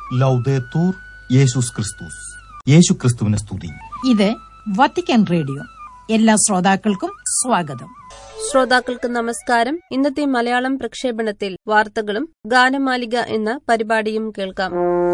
ലൗദേത്തൂർ യേശുസ് ക്രിസ്തുസ് യേശു ക്രിസ്തുവിനെ സ്തുതി ഇത് വത്തിക്കാൻ റേഡിയോ എല്ലാ ശ്രോതാക്കൾക്കും സ്വാഗതം ശ്രോതാക്കൾക്ക് നമസ്കാരം ഇന്നത്തെ മലയാളം പ്രക്ഷേപണത്തിൽ വാർത്തകളും ഗാനമാലിക എന്ന പരിപാടിയും കേൾക്കാം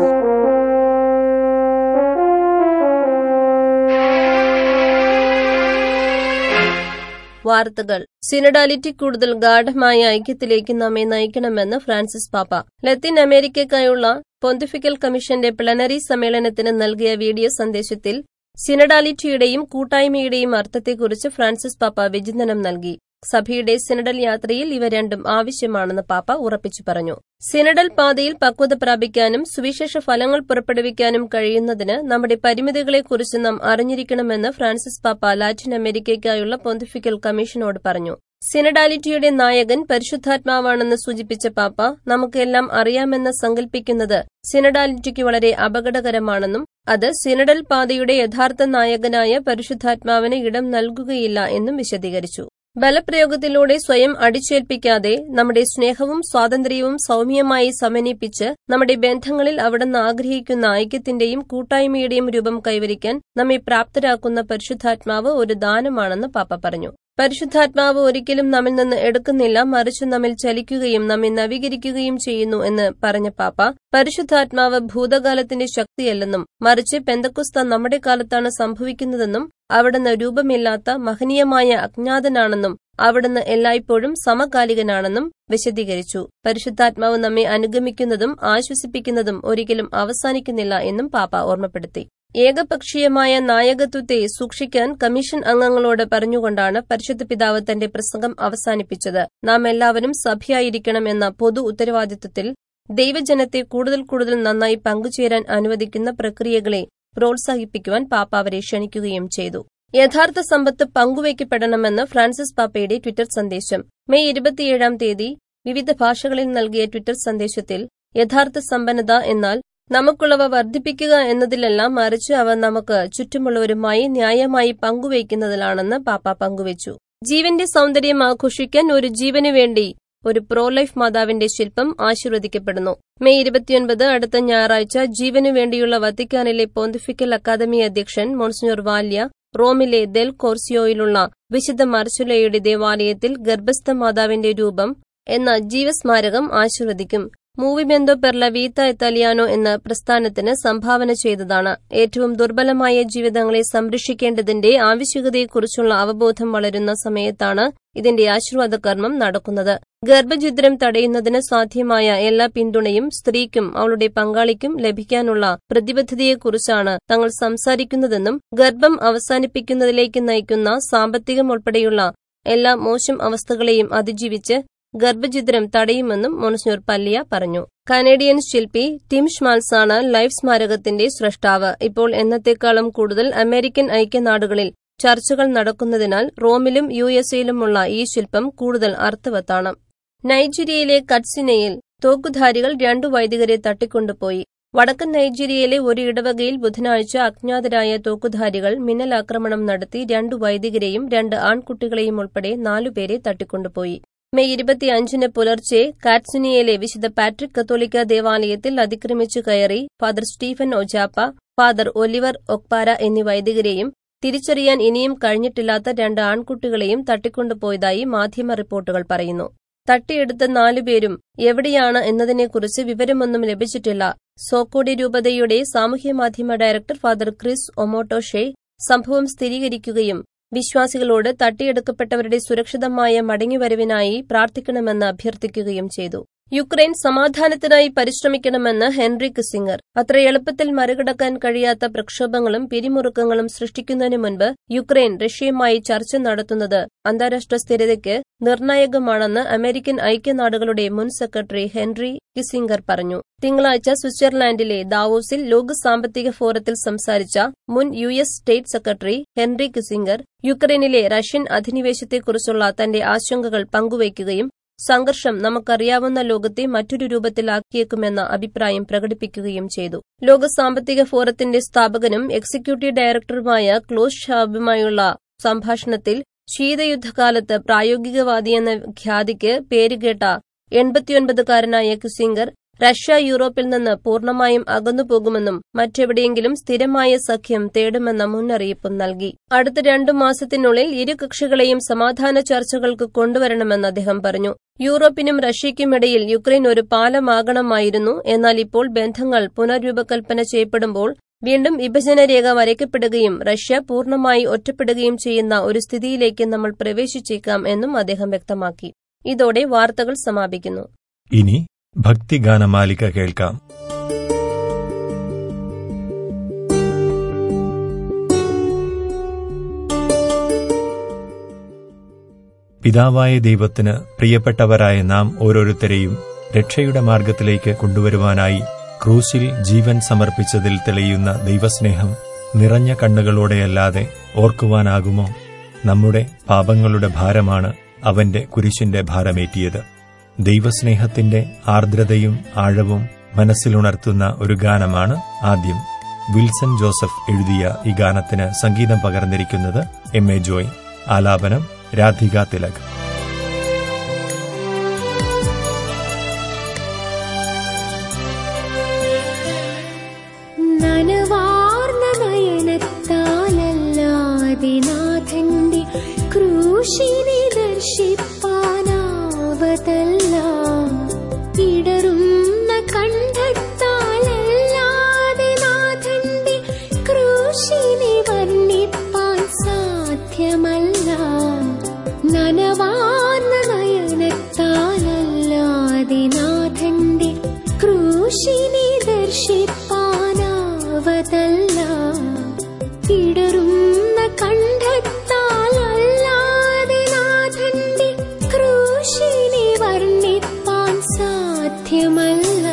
വാർത്തകൾ സിനഡാലിറ്റി കൂടുതൽ ഗാഠമായ ഐക്യത്തിലേക്ക് നമ്മെ നയിക്കണമെന്ന് ഫ്രാൻസിസ് പാപ്പ ലത്തീൻ അമേരിക്കയ്ക്കായുള്ള പൊന്തിഫിക്കൽ കമ്മീഷന്റെ പ്ലനറി സമ്മേളനത്തിന് നൽകിയ വീഡിയോ സന്ദേശത്തിൽ സിനഡാലിറ്റിയുടെയും കൂട്ടായ്മയുടെയും അർത്ഥത്തെക്കുറിച്ച് ഫ്രാൻസിസ് പാപ്പ വിചിന്തനം നൽകി സഭയുടെ സിനഡൽ യാത്രയിൽ ഇവ രണ്ടും ആവശ്യമാണെന്ന് പാപ്പ ഉറപ്പിച്ചു പറഞ്ഞു സിനഡൽ പാതയിൽ പക്വത പ്രാപിക്കാനും സുവിശേഷ ഫലങ്ങൾ പുറപ്പെടുവിക്കാനും കഴിയുന്നതിന് നമ്മുടെ പരിമിതികളെക്കുറിച്ച് നാം അറിഞ്ഞിരിക്കണമെന്ന് ഫ്രാൻസിസ് പാപ്പ ലാറ്റിൻ അമേരിക്കയ്ക്കായുള്ള പൊന്തിഫിക്കൽ കമ്മീഷനോട് പറഞ്ഞു സിനഡാലിറ്റിയുടെ നായകൻ പരിശുദ്ധാത്മാവാണെന്ന് സൂചിപ്പിച്ച പാപ്പ നമുക്കെല്ലാം അറിയാമെന്ന് സങ്കല്പിക്കുന്നത് സിനഡാലിറ്റിക്ക് വളരെ അപകടകരമാണെന്നും അത് സിനഡൽ പാതയുടെ യഥാർത്ഥ നായകനായ പരിശുദ്ധാത്മാവിന് ഇടം നൽകുകയില്ല എന്നും വിശദീകരിച്ചു ബലപ്രയോഗത്തിലൂടെ സ്വയം അടിച്ചേൽപ്പിക്കാതെ നമ്മുടെ സ്നേഹവും സ്വാതന്ത്ര്യവും സൗമ്യമായി സമന്വയിപ്പിച്ച് നമ്മുടെ ബന്ധങ്ങളിൽ അവിടുന്ന് ആഗ്രഹിക്കുന്ന ഐക്യത്തിന്റെയും കൂട്ടായ്മയുടെയും രൂപം കൈവരിക്കാൻ നമ്മെ പ്രാപ്തരാക്കുന്ന പരിശുദ്ധാത്മാവ് ഒരു ദാനമാണെന്ന് പാപ്പ പറഞ്ഞു പരിശുദ്ധാത്മാവ് ഒരിക്കലും നമ്മിൽ നിന്ന് എടുക്കുന്നില്ല മറിച്ച് നമ്മിൽ ചലിക്കുകയും നമ്മെ നവീകരിക്കുകയും ചെയ്യുന്നു എന്ന് പറഞ്ഞ പാപ്പ പരിശുദ്ധാത്മാവ് ഭൂതകാലത്തിന്റെ ശക്തിയല്ലെന്നും മറിച്ച് പെന്തക്കുസ്ത നമ്മുടെ കാലത്താണ് സംഭവിക്കുന്നതെന്നും അവിടുന്ന് രൂപമില്ലാത്ത മഹനീയമായ അജ്ഞാതനാണെന്നും അവിടുന്ന് എല്ലായ്പ്പോഴും സമകാലികനാണെന്നും വിശദീകരിച്ചു പരിശുദ്ധാത്മാവ് നമ്മെ അനുഗമിക്കുന്നതും ആശ്വസിപ്പിക്കുന്നതും ഒരിക്കലും അവസാനിക്കുന്നില്ല എന്നും പാപ്പ ഓർമ്മപ്പെടുത്തി ഏകപക്ഷീയമായ നായകത്വത്തെ സൂക്ഷിക്കാൻ കമ്മീഷൻ അംഗങ്ങളോട് പറഞ്ഞുകൊണ്ടാണ് പരിശുദ്ധ പിതാവ് തന്റെ പ്രസംഗം അവസാനിപ്പിച്ചത് നാം എല്ലാവരും സഭയായിരിക്കണം എന്ന പൊതു ഉത്തരവാദിത്വത്തിൽ ദൈവജനത്തെ കൂടുതൽ കൂടുതൽ നന്നായി പങ്കുചേരാൻ അനുവദിക്കുന്ന പ്രക്രിയകളെ പ്രോത്സാഹിപ്പിക്കുവാൻ പാപ്പ അവരെ ക്ഷണിക്കുകയും ചെയ്തു യഥാർത്ഥ സമ്പത്ത് പങ്കുവയ്ക്കപ്പെടണമെന്ന് ഫ്രാൻസിസ് പാപ്പയുടെ ട്വിറ്റർ സന്ദേശം മെയ് ഇരുപത്തിയേഴാം തീയതി വിവിധ ഭാഷകളിൽ നൽകിയ ട്വിറ്റർ സന്ദേശത്തിൽ യഥാർത്ഥ സമ്പന്നത എന്നാൽ നമുക്കുള്ളവ വർദ്ധിപ്പിക്കുക എന്നതിലല്ല മറിച്ച് അവ നമുക്ക് ചുറ്റുമുള്ളവരുമായി ന്യായമായി പങ്കുവയ്ക്കുന്നതിലാണെന്ന് പാപ്പ പങ്കുവച്ചു ജീവന്റെ സൗന്ദര്യം ആഘോഷിക്കാൻ ഒരു ജീവനു വേണ്ടി ഒരു പ്രോ ലൈഫ് മാതാവിന്റെ ശില്പം ആശീർവദിക്കപ്പെടുന്നു മെയ് ഇരുപത്തിയൊൻപത് അടുത്ത ഞായറാഴ്ച ജീവനു വേണ്ടിയുള്ള വത്തിക്കാനിലെ പോന്തിഫിക്കൽ അക്കാദമി അധ്യക്ഷൻ മോൺസിഞ്ഞോർ വാല്യ റോമിലെ ദെൽ കോർസിയോയിലുള്ള വിശുദ്ധ മർച്ചുലയുടെ ദേവാലയത്തിൽ ഗർഭസ്ഥ മാതാവിന്റെ രൂപം എന്ന ജീവസ്മാരകം ആശീർവദിക്കും മൂവിമെന്തോ പെർല വീത്ത ഇത്താലിയാനോ എന്ന പ്രസ്ഥാനത്തിന് സംഭാവന ചെയ്തതാണ് ഏറ്റവും ദുർബലമായ ജീവിതങ്ങളെ സംരക്ഷിക്കേണ്ടതിന്റെ ആവശ്യകതയെക്കുറിച്ചുള്ള അവബോധം വളരുന്ന സമയത്താണ് ഇതിന്റെ ആശീർവാദ കർമ്മം നടക്കുന്നത് ഗർഭഛിദ്രം തടയുന്നതിന് സാധ്യമായ എല്ലാ പിന്തുണയും സ്ത്രീക്കും അവളുടെ പങ്കാളിക്കും ലഭിക്കാനുള്ള പ്രതിബദ്ധതയെക്കുറിച്ചാണ് തങ്ങൾ സംസാരിക്കുന്നതെന്നും ഗർഭം അവസാനിപ്പിക്കുന്നതിലേക്ക് നയിക്കുന്ന സാമ്പത്തികം ഉൾപ്പെടെയുള്ള എല്ലാ മോശം അവസ്ഥകളെയും അതിജീവിച്ച് ഗർഭഛിദ്രം തടയുമെന്നും മോൺസിഞ്ഞോർ പല്ലിയ പറഞ്ഞു കനേഡിയൻ ശില്പി ടിം ഷ്മാൽസാണ് ലൈഫ് സ്മാരകത്തിന്റെ സൃഷ്ടാവ് ഇപ്പോൾ എന്നത്തെക്കാളും കൂടുതൽ അമേരിക്കൻ ഐക്യനാടുകളിൽ ചർച്ചകൾ നടക്കുന്നതിനാൽ റോമിലും യു എസ് എയിലുമുള്ള ഈ ശില്പം കൂടുതൽ അർത്ഥവത്താണ് നൈജീരിയയിലെ കട്സിനയിൽ തോക്കുധാരികൾ രണ്ടു വൈദികരെ തട്ടിക്കൊണ്ടുപോയി വടക്കൻ നൈജീരിയയിലെ ഒരു ഇടവകയിൽ ബുധനാഴ്ച അജ്ഞാതരായ തോക്കുധാരികൾ മിന്നലാക്രമണം നടത്തി രണ്ടു വൈദികരെയും രണ്ട് ആൺകുട്ടികളെയും ഉൾപ്പെടെ നാലുപേരെ തട്ടിക്കൊണ്ടുപോയി മെയ് ഇരുപത്തിയഞ്ചിന് പുലർച്ചെ കാറ്റ്സുനിയയിലെ വിശുദ്ധ പാട്രിക് കത്തോലിക്ക ദേവാലയത്തിൽ അതിക്രമിച്ചു കയറി father Stephen Ojapa father Oliver Okpara എന്നീ വൈദികരെയും തിരിച്ചറിയാൻ ഇനിയും കഴിഞ്ഞിട്ടില്ലാത്ത രണ്ട് ആൺകുട്ടികളെയും തട്ടിക്കൊണ്ടുപോയതായി മാധ്യമ റിപ്പോർട്ടുകൾ പറയുന്നു തട്ടിയെടുത്ത നാലുപേരും എവിടെയാണ് എന്നതിനെക്കുറിച്ച് വിവരമൊന്നും ലഭിച്ചിട്ടില്ല സോക്കോടി രൂപതയുടെ സാമൂഹ്യമാധ്യമ ഡയറക്ടർ ഫാദർ ക്രിസ് ഒമോട്ടോഷെ സംഭവം സ്ഥിരീകരിക്കുകയും വിശ്വാസികളോട് തട്ടിയെടുക്കപ്പെട്ടവരുടെ സുരക്ഷിതമായ മടങ്ങിവരവിനായി പ്രാർത്ഥിക്കണമെന്ന് അഭ്യർത്ഥിക്കുകയും ചെയ്തു യുക്രൈൻ സമാധാനത്തിനായി പരിശ്രമിക്കണമെന്ന് ഹെൻറി കിസിംഗർ അത്ര എളുപ്പത്തിൽ മറികടക്കാൻ കഴിയാത്ത പ്രക്ഷോഭങ്ങളും പിരിമുറുക്കങ്ങളും സൃഷ്ടിക്കുന്നതിന് മുൻപ് യുക്രൈൻ റഷ്യയുമായി ചർച്ച നടത്തുന്നത് അന്താരാഷ്ട്ര സ്ഥിരതയ്ക്ക് നിർണായകമാണെന്ന് അമേരിക്കൻ ഐക്യനാടുകളുടെ മുൻ സെക്രട്ടറി ഹെൻറി കിസിംഗർ പറഞ്ഞു തിങ്കളാഴ്ച സ്വിറ്റ്സർലാൻഡിലെ ദാവോസിൽ ലോക സാമ്പത്തിക ഫോറത്തിൽ സംസാരിച്ച മുൻ U S state secretary Henry Kissinger യുക്രൈനിലെ റഷ്യൻ അധിനിവേശത്തെക്കുറിച്ചുള്ള തന്റെ ആശങ്കകൾ പങ്കുവയ്ക്കുകയും സംഘർഷം നമുക്കറിയാവുന്ന ലോകത്തെ മറ്റൊരു രൂപത്തിലാക്കിയേക്കുമെന്ന അഭിപ്രായം പ്രകടിപ്പിക്കുകയും ചെയ്തു ലോക സാമ്പത്തിക ഫോറത്തിന്റെ സ്ഥാപകനും എക്സിക്യൂട്ടീവ് ഡയറക്ടറുമായ ക്ലോസ് ഷാബുമായുള്ള സംഭാഷണത്തിൽ ശീതയുദ്ധകാലത്ത് പ്രായോഗികവാദിയെന്ന ഖ്യാതിക്ക് പേരുകേട്ട എൺപത്തിയൊൻപതുകാരനായ കിസിംഗർ റഷ്യ യൂറോപ്പിൽ നിന്ന് പൂർണ്ണമായും അകന്നുപോകുമെന്നും മറ്റെവിടെയെങ്കിലും സ്ഥിരമായ സഖ്യം തേടുമെന്ന മുന്നറിയിപ്പും നൽകി അടുത്ത രണ്ടു മാസത്തിനുള്ളിൽ ഇരു കക്ഷികളെയും സമാധാന ചർച്ചകൾക്ക് കൊണ്ടുവരണമെന്ന് അദ്ദേഹം പറഞ്ഞു യൂറോപ്പിനും റഷ്യയ്ക്കുമിടയിൽ യുക്രൈൻ ഒരു പാലമാകണമായിരുന്നു എന്നാൽ ഇപ്പോൾ ബന്ധങ്ങൾ പുനർരൂപകൽപ്പന ചെയ്യപ്പെടുമ്പോൾ വീണ്ടും വിഭജന രേഖ വരയ്ക്കപ്പെടുകയും റഷ്യ പൂർണ്ണമായി ഒറ്റപ്പെടുകയും ചെയ്യുന്ന ഒരു സ്ഥിതിയിലേക്ക് നമ്മൾ പ്രവേശിച്ചേക്കാം എന്നും അദ്ദേഹം വ്യക്തമാക്കി ഇതോടെ വാർത്തകൾ സമാപിക്കുന്നു ഇനി ഭക്തിഗാനമാലിക കേൾക്കാം പിതാവായ ദൈവത്തിന് പ്രിയപ്പെട്ടവരായ നാം ഓരോരുത്തരെയും രക്ഷയുടെ മാർഗത്തിലേക്ക് കൊണ്ടുവരുവാനായി ക്രൂശിൽ ജീവൻ സമർപ്പിച്ചതിൽ തെളിയുന്ന ദൈവസ്നേഹം നിറഞ്ഞ കണ്ണുകളോടെയല്ലാതെ ഓർക്കുവാനാകുമോ നമ്മുടെ പാപങ്ങളുടെ ഭാരമാണ് അവന്റെ കുരിശിന്റെ ഭാരമേറ്റിയത് ദൈവസ്നേഹത്തിന്റെ ആർദ്രതയും ആഴവും മനസ്സിലുണർത്തുന്ന ഒരു ഗാനമാണ് ആദ്യം വിൽസൺ ജോസഫ് എഴുതിയ ഈ ഗാനത്തിന് സംഗീതം പകർന്നിരിക്കുന്നത് എം എ ജോയ് ആലാപനം രാധിക തിലക് നനവാർന്ന നയനത്താലല്ലാതെ നാഥന്റെ ക്രൂശിനെ ദർശിപ്പാനാവതല്ല ഇടറുന്ന കണ്ഠത്താലല്ലാതെ നാഥന്റെ ക്രൂശിനെ വർണ്ണിപ്പാൻ സാധ്യമല്ല നനവാർന്ന നയനത്താലല്ലാതെ നാഥന്റെ ക്രൂശിനെ ദർശിപ്പാനാവതല്ല ഇടറുന്ന കണ്ഠത്താലല്ലാതെ നാഥന്റെ ക്രൂശിനെ വർണ്ണിപ്പാൻ സാധ്യമല്ല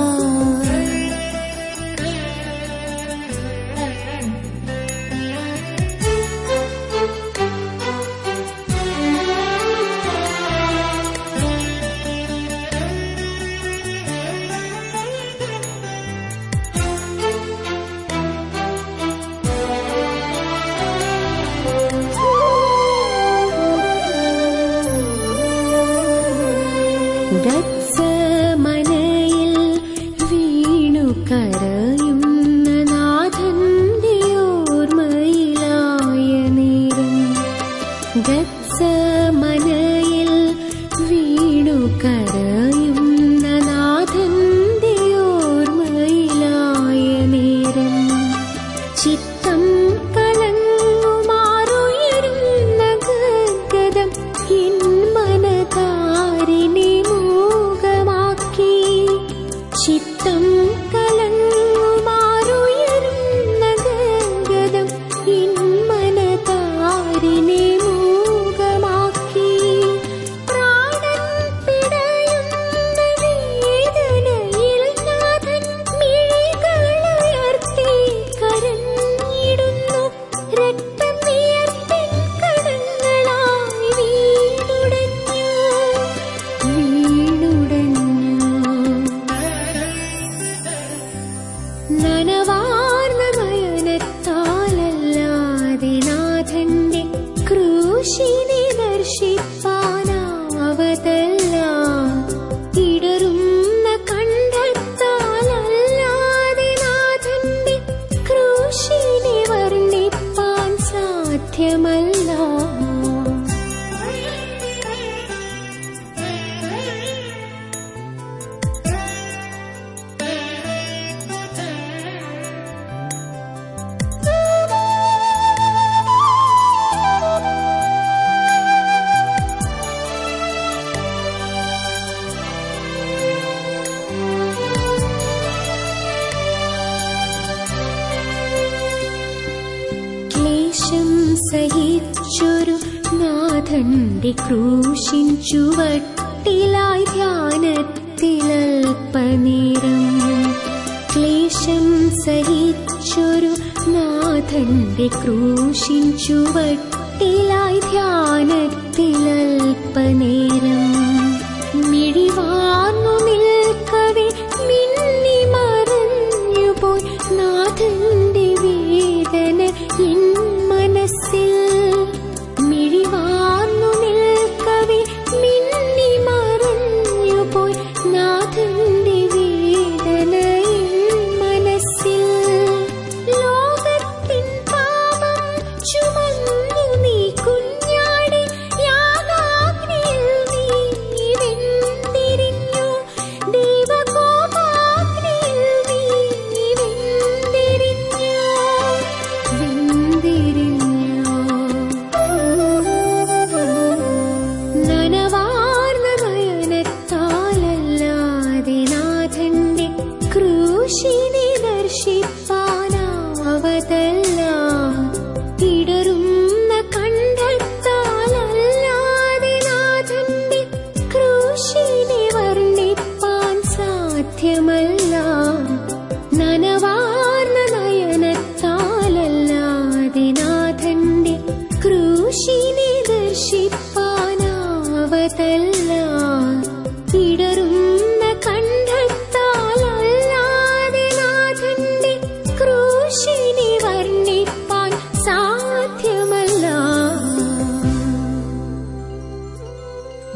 ഗത്സമനയിൽ വീണു കരയുന്ന നാഥന്റെ ഓർമ്മയിലായ നേരം ഗത്സമനയിൽ വീണു കരയുന്ന നാഥന്റെ ഓർമ്മയിലായ നേരം ചിത്തം കലങ്ങുമാറുയരുന്ന ഗദ്ഗതം എൻ മനതാരിനെ മൂകമാക്കി ചിത്തം കലങ്ങുമാറുയരുന്ന ഗദ്ഗതം എൻ മനതാരിനെ മൂകമാക്കി പ്രാണൻ പിടയുന്ന വേദനയിൽ നാഥൻ മിഴികളുയർത്തി കരഞ്ഞിടുന്നു രക്തം വിയർപ്പിൻ കടങ്ങളായി വീണുടഞ്ഞു വീണുടഞ്ഞു നനവാർന്ന നയനത്താലല്ലാതെ നാഥന്റെ ക്രൂശിനെ ദർശിപ്പാനാവതല്ല ഇടറുന്ന കണ്ഠത്താലല്ലാതെ നാഥന്റെ ക്രൂശിനെ വർണ്ണിപ്പാൻ സാധ്യമല്ല ക്ലേശം സഹിച്ചൊരു നാഥന്റെ ക്രൂശിൻ ചുവട്ടിലായി ധ്യാനത്തിലൽപ്പനേരം ക്ലേശം സഹിച്ചൊരു നാഥന്റെ ക്രൂശിൻ ചുവട്ടിലായി ധ്യാനത്തിലൽപ്പനേരം മിഴിവാർന്നു നിൽക്കവേ മിന്നി മറഞ്ഞുപോയി നാഥന്റെ വേദന എൻ മനസ്സിൽ മിഴിവാർന്നു നിൽക്കവേ മിന്നി മറഞ്ഞുപോയി നാഥന്റെ വേദന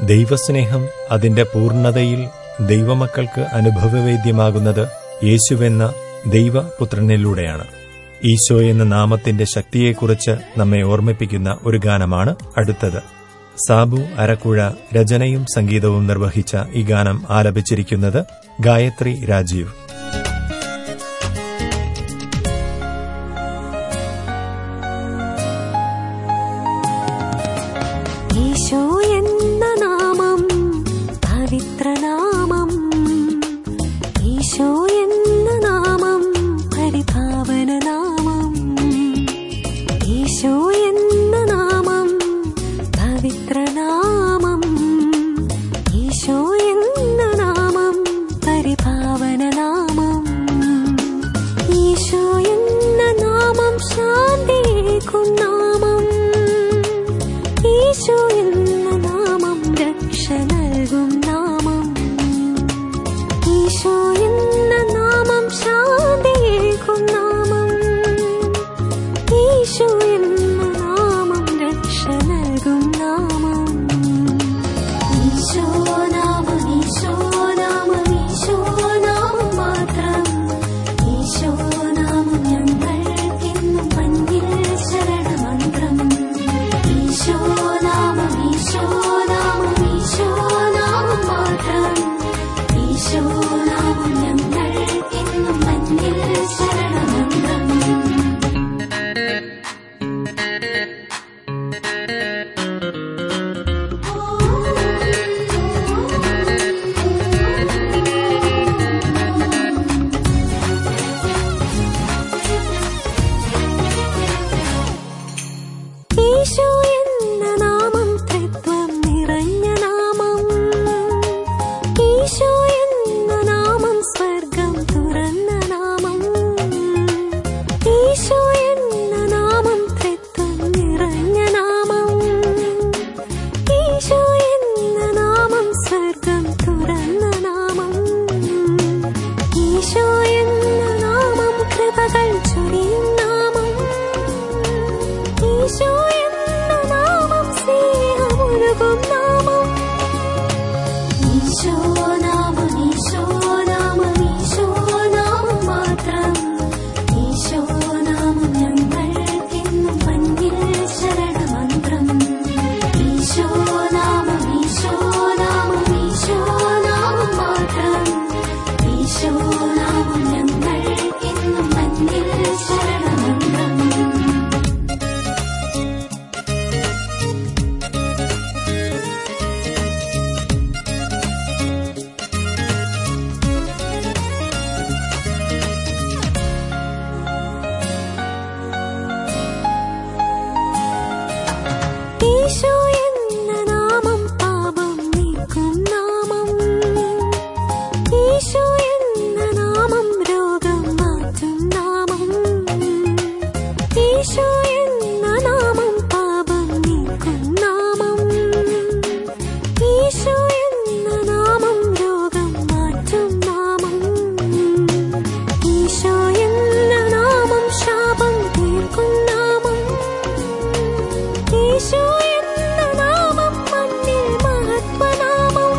ദൈവസ്നേഹം അതിന്റെ പൂർണ്ണതയിൽ ദൈവമക്കൾക്ക് അനുഭവവേദ്യമാകുന്നത് യേശുവെന്ന ദൈവപുത്രനിലൂടെയാണ് ഈശോ എന്ന നാമത്തിന്റെ ശക്തിയെക്കുറിച്ച് നമ്മെ ഓർമ്മിപ്പിക്കുന്ന ഒരു ഗാനമാണ് അടുത്തത് സാബു അരക്കുഴ രചനയും സംഗീതവും നിർവഹിച്ച ഈ ഗാനം ആലപിച്ചിരിക്കുന്നത് ഗായത്രി രാജീവ് ഈശോ എന്ന നാമം പവിത്രനാമം ഈശോ എന്ന നാമം പരിഭാവന നാമം ഈശോ എന്ന നാമം പവിത്രനാമം ഈശോ എന്ന നാമം പരിഭാവന നാമം ഈശോ എന്ന നാമം ശാന്തിയേകും നാമം ഈശോ എന്ന നാമം രക്ഷ നൽകും നാമം ഈശോ എന്ന നാമം ശാന്തിയേകും നാമം ഈശോ എന്ന നാമം രക്ഷ നൽകും നാമം ഈശോ നാമം ഈശോ നാമം ഈശോ നാമം മാത്രം ഈശോ നാമം ഞങ്ങൾക്കെന്നും മഞ്ഞിൽ ശരണമന്ത്രം ഈശോ നാമം ഈശോ നാമം ഈശോ നാമം മാത്രം ഈശോ നാമം ഞങ്ങൾക്കെന്നും മഞ്ഞിൽ ശരണമന്ത്രം ഈശോ എന്ന നാമം തൃത്വം നിറഞ്ഞ നാമം ഈശോ എന്ന നാമം സ്വർഗം തുറന്ന നാമം ഈശോ എന്ന നാമം തൃത്വം നിറഞ്ഞ നാമം ഈശോ എന്ന നാമം സ്വർഗം തുറന്ന നാമം ഈശോ എന്ന നാമം കൃപകൾ ചൊരിയും നാമം ഈശോ എന്ന നാമം സ്നേഹമൊഴുകും നാമം ഈശോ നാമം ഈശോ നാമം ഈശോ നാമം മാത്രം ഈശോ നാമം ഞങ്ങൾക്കെന്നും മഞ്ഞിൽ ശരണമന്ത്രം ഈശോ നാമം ഈശോ നാമം ഈശോ നാമം മാത്രം ഈശോ നാമം ഞങ്ങൾക്കെന്നും മഞ്ഞിൽ ശരണമന്ത്രം ഈശോ എന്ന നാമം പാപം നീക്കും നാമം ഈശോ എന്ന നാമം രോഗം മാറ്റും നാമം ഈശോ എന്ന നാമം പാപം നീക്കും നാമം ഈശോ എന്ന നാമം രോഗം മാറ്റും നാമം ഈശോ എന്ന നാമം ശാപം തീർക്കും നാമം ഈശോ എന്ന നാമം മണ്ണിൽ മഹത്വനാമം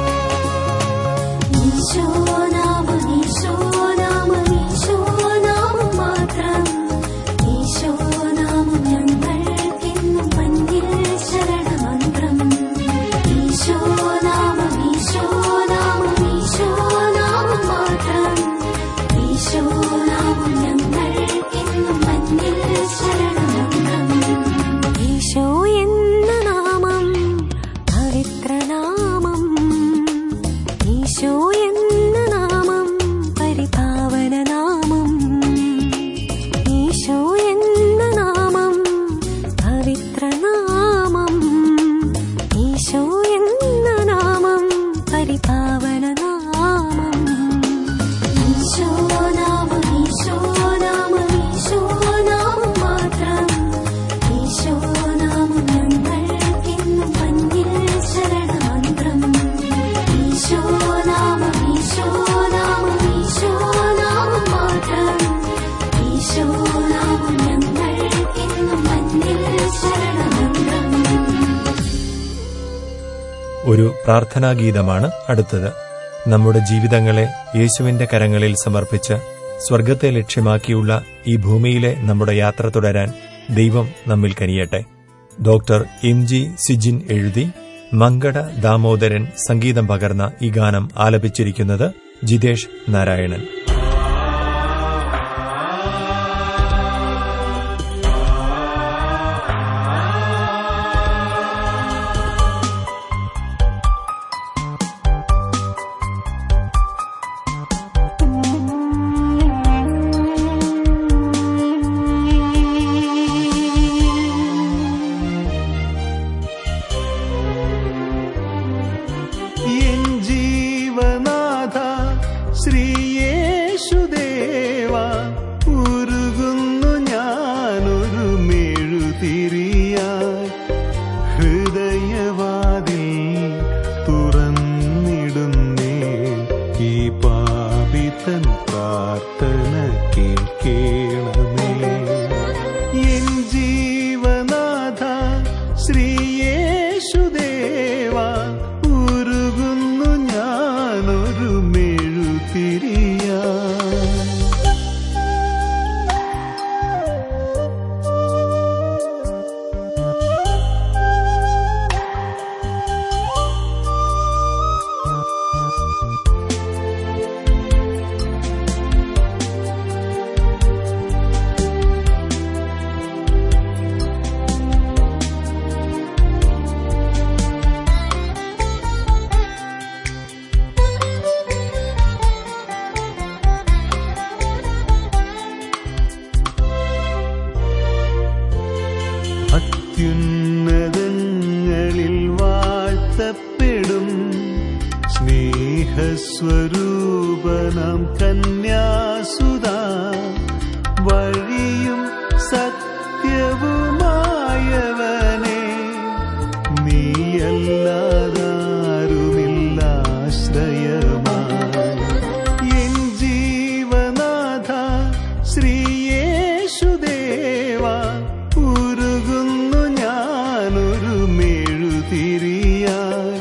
ഈശോ നാമം ഈശോ നാമം ഈശോ നാമം മാത്രം ഈശോ നാമം ഞങ്ങൾക്കെന്നും മഞ്ഞിൽ ശരണമന്ത്രം ഈശോ നാമം ഈശോ നാമം ഈശോ നാമം മാത്രം ഈശോ നാമം ഞങ്ങൾക്കെന്നും മഞ്ഞിൽ ശരണമന്ത്രം ഈശോ എന്ന നാമം പവിത്രനാമം ഈശോ എന്ന നാമം പരിപാവന നാമം ഈശോ എന്ന നാമം പവിത്രനാമം ഈശോ എന്ന നാമം പരിപാവന നാമം ഈശോ നാമം ഈശോ നാമം ഈശോ നാമം മാത്രം ഈശോ നാമം ഞങ്ങൾക്കെന്നും മഞ്ഞിൽ ശരണമന്ത്രം ഈശോ നാമം പ്രാർത്ഥനാഗീതമാണ് അടുത്തത് നമ്മുടെ ജീവിതങ്ങളെ യേശുവിന്റെ കരങ്ങളിൽ സമർപ്പിച്ച് സ്വർഗത്തെ ലക്ഷ്യമാക്കിയുള്ള ഈ ഭൂമിയിലെ നമ്മുടെ യാത്ര തുടരാൻ ദൈവം നമ്മിൽ കനിയട്ടെ ഡോക്ടർ എം ജി സിജിൻ എഴുതി മങ്കട ദാമോദരൻ സംഗീതം പകർന്ന ഈ ഗാനം ആലപിച്ചിരിക്കുന്നത് ജിതേഷ് നാരായണൻ എൻ ജീവനാഥ ശ്രീയേശുദേവ ഉരുകുന്നു ഞാനൊരു മെഴുതിരിയായി ഹൃദയവാതിൽ തുറന്നിടുന്നേ ഈ പാപിതൻ പ്രാർത്ഥന കേൾക്കേണമേ എൻ ജീവനാഥ ശ്രീയേശുദേവ ഉരുകുന്നു ഞാനൊരു മെഴുതിരിയാ അത്യുന്നതങ്ങളിൽ വാഴ്ത്തപ്പെടും സ്നേഹസ്വരൂപനം കന്യാസുത വഴിയും സത്യവുമായവനെ നീയല്ലാതാരുമില്ലാശ്രയമായി എൻ ജീവനാഥ ശ്രീയേശുദേവ ഉരുകുന്നു ഞാനൊരു മെഴുതിരിയായി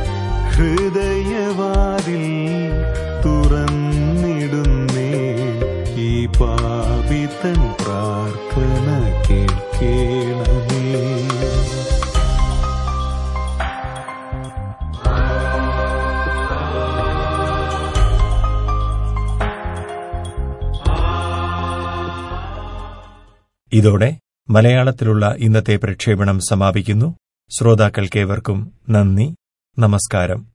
ഹൃദയവാതിൽ തുറന്നിടുന്നേ ഈ പാപിതൻ പ്രാർത്ഥന കേൾക്കേണമേ ഇതോടെ മലയാളത്തിലുള്ള ഇന്നത്തെ പ്രക്ഷേപണം സമാപിക്കുന്നു ശ്രോതാക്കൾക്കേവർക്കും നന്ദി നമസ്കാരം